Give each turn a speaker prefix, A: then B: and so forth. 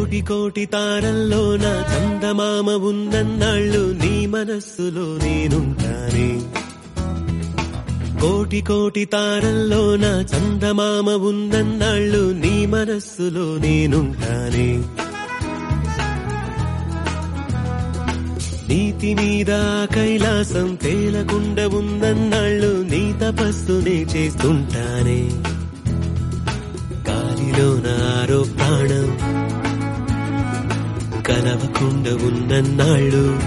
A: కోటి కోటి తారల్లో నా చందమామ ఉన్నన్నాళ్ళు నీ మనస్సులో నేనుంటానే కోటి కోటి తారల్లో నా చందమామ ఉన్నన్నాళ్ళు నీ మనస్సులో నేనుంటానే నీతి మీద కైలాసం తేలకుండా ఉన్నన్నాళ్ళు నీ తపస్సునే చేస్తుంటానే గాలిలో నారో ప్రాణం కలవకుండా ఉన్నన్నాళ్ళు